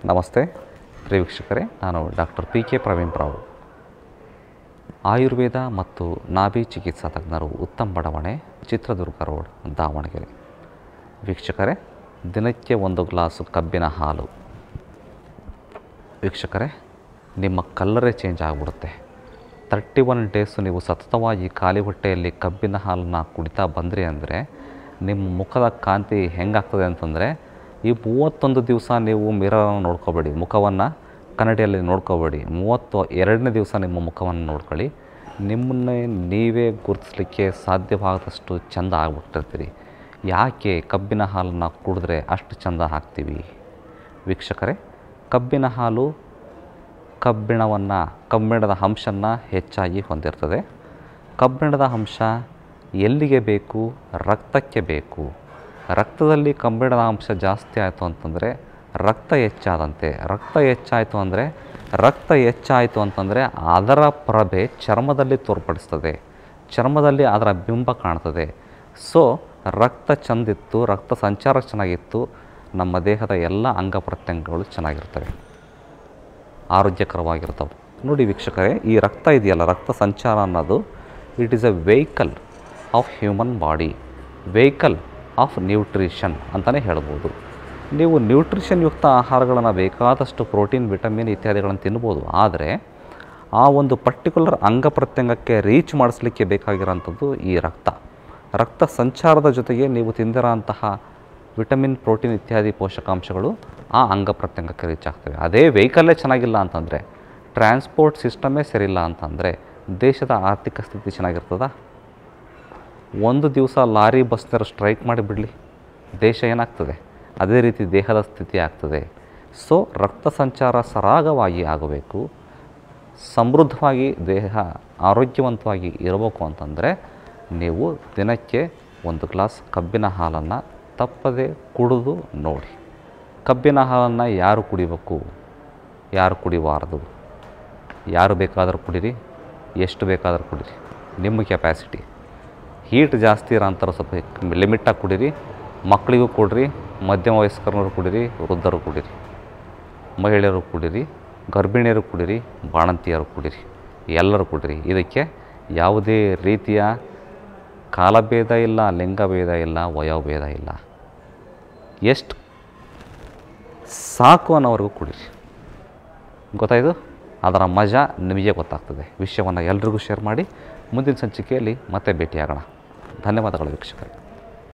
ನಮಸ್ತೆ ಪ್ರಿಯ ವೀಕ್ಷಕರೇ ನಾನು ಡಾಕ್ಟರ್ ಪಿ ಕೆ ಪ್ರವೀಣ್ ರಾವ್ ಆಯುರ್ವೇದ ಮತ್ತು ನಾಭಿ ಚಿಕಿತ್ಸಾ ತಜ್ಞರು ಉತ್ತಮ್ ಬಡಾವಣೆ ಚಿತ್ರದುರ್ಗ ರೋಡ್ ದಾವಣಗೆರೆ ವೀಕ್ಷಕರೇ ದಿನಕ್ಕೆ ಒಂದು ಗ್ಲಾಸು ಕಬ್ಬಿನ ಹಾಲು ವೀಕ್ಷಕರೇ ನಿಮ್ಮ ಕಲ್ಲರೇ ಚೇಂಜ್ ಆಗಿಬಿಡುತ್ತೆ ತರ್ಟಿ ಒನ್ ಡೇಸು ನೀವು ಸತತವಾಗಿ ಖಾಲಿ ಹೊಟ್ಟೆಯಲ್ಲಿ ಕಬ್ಬಿನ ಹಾಲನ್ನು ಕುಡಿತಾ ಬಂದ್ರಿ ಅಂದರೆ ನಿಮ್ಮ ಮುಖದ ಕಾಂತಿ ಹೆಂಗಾಗ್ತದೆ ಅಂತಂದರೆ ಈ ಮೂವತ್ತೊಂದು ದಿವಸ ನೀವು ಮಿರರನ್ನು ನೋಡ್ಕೋಬೇಡಿ ಮುಖವನ್ನು ಕನ್ನಡಿಯಲ್ಲಿ ನೋಡ್ಕೋಬೇಡಿ ಮೂವತ್ತು ಎರಡನೇ ದಿವಸ ನಿಮ್ಮ ಮುಖವನ್ನು ನೋಡ್ಕೊಳ್ಳಿ ನಿಮ್ಮನ್ನೇ ನೀವೇ ಗುರುತಿಸ್ಲಿಕ್ಕೆ ಸಾಧ್ಯವಾದಷ್ಟು ಚೆಂದ ಆಗ್ಬಿಟ್ಟಿರ್ತೀರಿ ಯಾಕೆ ಕಬ್ಬಿನ ಹಾಲನ್ನು ಕುಡಿದ್ರೆ ಅಷ್ಟು ಚೆಂದ ಹಾಕ್ತೀವಿ ವೀಕ್ಷಕರೇ ಕಬ್ಬಿನ ಹಾಲು ಕಬ್ಬಿಣವನ್ನು ಕಬ್ಬಿಣದ ಅಂಶನ ಹೆಚ್ಚಾಗಿ ಹೊಂದಿರ್ತದೆ ಕಬ್ಬಿಣದ ಅಂಶ ಎಲ್ಲಿಗೆ ಬೇಕು ರಕ್ತಕ್ಕೆ ಬೇಕು ರಕ್ತದಲ್ಲಿ ಕಬ್ಬಿಣದ ಅಂಶ ಜಾಸ್ತಿ ಆಯಿತು ಅಂತಂದರೆ ರಕ್ತ ಹೆಚ್ಚಾದಂತೆ ರಕ್ತ ಹೆಚ್ಚಾಯಿತು ಅಂದರೆ ರಕ್ತ ಹೆಚ್ಚಾಯಿತು ಅಂತಂದರೆ ಅದರ ಪ್ರಭೆ ಚರ್ಮದಲ್ಲಿ ತೋರ್ಪಡಿಸ್ತದೆ ಚರ್ಮದಲ್ಲಿ ಅದರ ಬಿಂಬ ಕಾಣ್ತದೆ ಸೊ ರಕ್ತ ಚಂದಿತ್ತು ರಕ್ತ ಸಂಚಾರ ಚೆನ್ನಾಗಿತ್ತು ನಮ್ಮ ದೇಹದ ಎಲ್ಲ ಅಂಗ ಪ್ರತ್ಯಂಗಗಳು ಚೆನ್ನಾಗಿರ್ತವೆ ಆರೋಗ್ಯಕರವಾಗಿರ್ತವೆ ನೋಡಿ ವೀಕ್ಷಕರೇ ಈ ರಕ್ತ ಇದೆಯಲ್ಲ ರಕ್ತ ಸಂಚಾರ ಅನ್ನೋದು it is a vehicle of human body vehicle of nutrition ಅಂತಲೇ ಹೇಳ್ಬೋದು ನೀವು ನ್ಯೂಟ್ರಿಷನ್ ಯುಕ್ತ ಆಹಾರಗಳನ್ನು ಬೇಕಾದಷ್ಟು ಪ್ರೋಟೀನ್ ವಿಟಮಿನ್ ಇತ್ಯಾದಿಗಳನ್ನು ತಿನ್ಬೋದು ಆದರೆ ಆ ಒಂದು ಪರ್ಟಿಕ್ಯುಲರ್ ಅಂಗ ಪ್ರತ್ಯಂಗಕ್ಕೆ ರೀಚ್ ಮಾಡಿಸ್ಲಿಕ್ಕೆ ಬೇಕಾಗಿರೋಂಥದ್ದು ಈ ರಕ್ತ ರಕ್ತ ಸಂಚಾರದ ಜೊತೆಗೆ ನೀವು ತಿಂದಿರೋಂತಹ ವಿಟಮಿನ್ ಪ್ರೋಟೀನ್ ಇತ್ಯಾದಿ ಪೋಷಕಾಂಶಗಳು ಆ ಅಂಗ ಪ್ರತ್ಯಂಗಕ್ಕೆ ರೀಚ್ ಆಗ್ತವೆ ಅದೇ ವೆಹಿಕಲ್ಲೇ ಚೆನ್ನಾಗಿಲ್ಲ ಅಂತಂದರೆ ಟ್ರಾನ್ಸ್ಪೋರ್ಟ್ ಸಿಸ್ಟಮೇ ಸರಿಯಿಲ್ಲ ಅಂತಂದರೆ ದೇಶದ ಆರ್ಥಿಕ ಸ್ಥಿತಿ ಚೆನ್ನಾಗಿರ್ತದ ಒಂದು ದಿವಸ ಲಾರಿ ಬಸ್ನವರು ಸ್ಟ್ರೈಕ್ ಮಾಡಿಬಿಡಲಿ ದೇಶ ಏನಾಗ್ತದೆ ಅದೇ ರೀತಿ ದೇಹದ ಸ್ಥಿತಿ ಆಗ್ತದೆ ಸೊ ರಕ್ತ ಸಂಚಾರ ಸರಾಗವಾಗಿ ಆಗಬೇಕು ಸಮೃದ್ಧವಾಗಿ ದೇಹ ಆರೋಗ್ಯವಂತವಾಗಿ ಇರಬೇಕು ಅಂತಂದರೆ ನೀವು ದಿನಕ್ಕೆ ಒಂದು ಗ್ಲಾಸ್ ಕಬ್ಬಿನ ಹಾಲನ್ನು ತಪ್ಪದೆ ಕುಡಿದು ನೋಡಿ ಕಬ್ಬಿನ ಹಾಲನ್ನು ಯಾರು ಕುಡಿಬೇಕು ಯಾರು ಕುಡಿಬಾರ್ದು ಯಾರು ಬೇಕಾದರೂ ಕುಡೀರಿ ಎಷ್ಟು ಬೇಕಾದರೂ ಕುಡೀರಿ ನಿಮ್ಮ ಕೆಪ್ಯಾಸಿಟಿ ಹೀಟ್ ಜಾಸ್ತಿ ಇರೋ ಅಂಥವ್ರು ಸ್ವಲ್ಪ ಲಿಮಿಟಾಗಿ ಕುಡೀರಿ ಮಕ್ಕಳಿಗೂ ಕೊಡ್ರಿ ಮಧ್ಯಮ ವಯಸ್ಕರವರು ಕುಡೀರಿ ವೃದ್ಧರು ಕುಡೀರಿ ಮಹಿಳೆಯರು ಕುಡೀರಿ ಗರ್ಭಿಣಿಯರು ಕುಡೀರಿ ಬಾಣಂತಿಯರು ಕುಡೀರಿ ಎಲ್ಲರೂ ಕುಡೀರಿ ಇದಕ್ಕೆ ಯಾವುದೇ ರೀತಿಯ ಕಾಲಭೇದ ಇಲ್ಲ ಲಿಂಗಭೇದ ಇಲ್ಲ ವಯೋಭೇದ ಇಲ್ಲ ಎಷ್ಟು ಸಾಕು ಅನ್ನೋವರೆಗೂ ಕುಡೀರಿ ಗೊತ್ತಾಯಿತು ಅದರ ಮಜಾ ನಿಮಗೆ ಗೊತ್ತಾಗ್ತದೆ ವಿಷಯವನ್ನು ಎಲ್ರಿಗೂ ಶೇರ್ ಮಾಡಿ ಮುಂದಿನ ಸಂಚಿಕೆಯಲ್ಲಿ ಮತ್ತೆ ಭೇಟಿಯಾಗೋಣ ಧನ್ಯವಾದಗಳು ವೀಕ್ಷಕರೇ